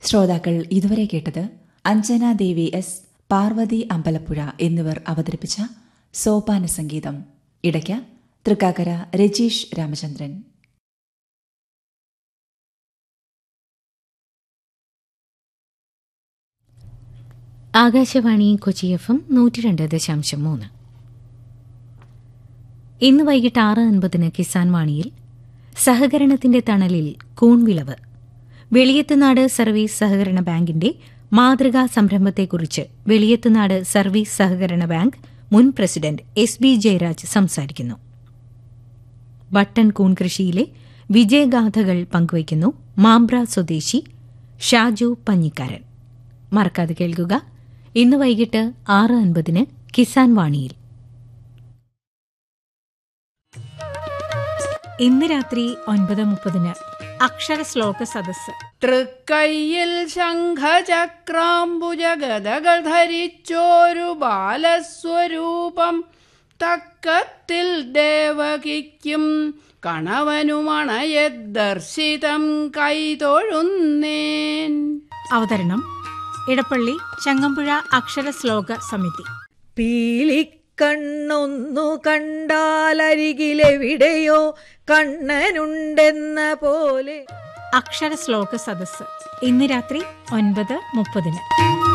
ശ്രോതാക്കൾ ഇതുവരെ കേട്ടത് അഞ്ജന ദേവി എസ് പാർവതി അമ്പലപ്പുഴ എന്നിവർ അവതരിപ്പിച്ച സോപാന സംഗീതം ഇടയ്ക്ക് തൃക്കാക്കര രജീഷ് രാമചന്ദ്രൻ ആകാശവാണി കൊച്ചി എഫ് എം നൂറ്റി രണ്ട് ദശാംശം മൂന്ന് ഇന്ന് വൈകിട്ട് ആറ് അൻപതിന് കിസാൻ വാണിയിൽ സഹകരണത്തിന്റെ തണലിൽ കൂൺവിളവ് വെളിയത്തുനാട് സർവീസ് സഹകരണ ബാങ്കിന്റെ മാതൃകാ സംരംഭത്തെക്കുറിച്ച് വെളിയത്തുനാട് സർവീസ് സഹകരണ ബാങ്ക് മുൻ പ്രസിഡന്റ് എസ് ബി ജയരാജ് സംസാരിക്കുന്നു ബട്ടൺ കൂൺ കൃഷിയിലെ വിജയഗാഥകൾ പങ്കുവയ്ക്കുന്നു മാമ്പ്ര സ്വദേശി ഷാജു പഞ്ഞിക്കാരൻ മറക്കാതെ കേൾക്കുക ഇന്ന് വൈകിട്ട് ആറ് അൻപതിന് കിസാൻ വാണിയിൽ ഇന്ന് രാത്രി ഒൻപത് മുപ്പതിന് അക്ഷരശ്ലോക സദസ്സ് തൃക്കൈയിൽ ശംഖചക്രാംബുജഗതകൾ ധരിച്ചോരു ബാലസ്വരൂപം തക്കത്തിൽ ദേവകിക്കും കണവനുമണയെ ദർശിതം കൈതൊഴുന്നേൻ അവതരണം ഇടപ്പള്ളി ചങ്ങമ്പുഴ അക്ഷരശ്ലോക സമിതി പീലിക്കണ്ണൊന്നു കണ്ടാലരികിലെവിടെയോ കണ്ണനുണ്ടെന്ന പോലെ അക്ഷരശ്ലോക സദസ്സ് ഇന്ന് രാത്രി ഒൻപത് മുപ്പതിന്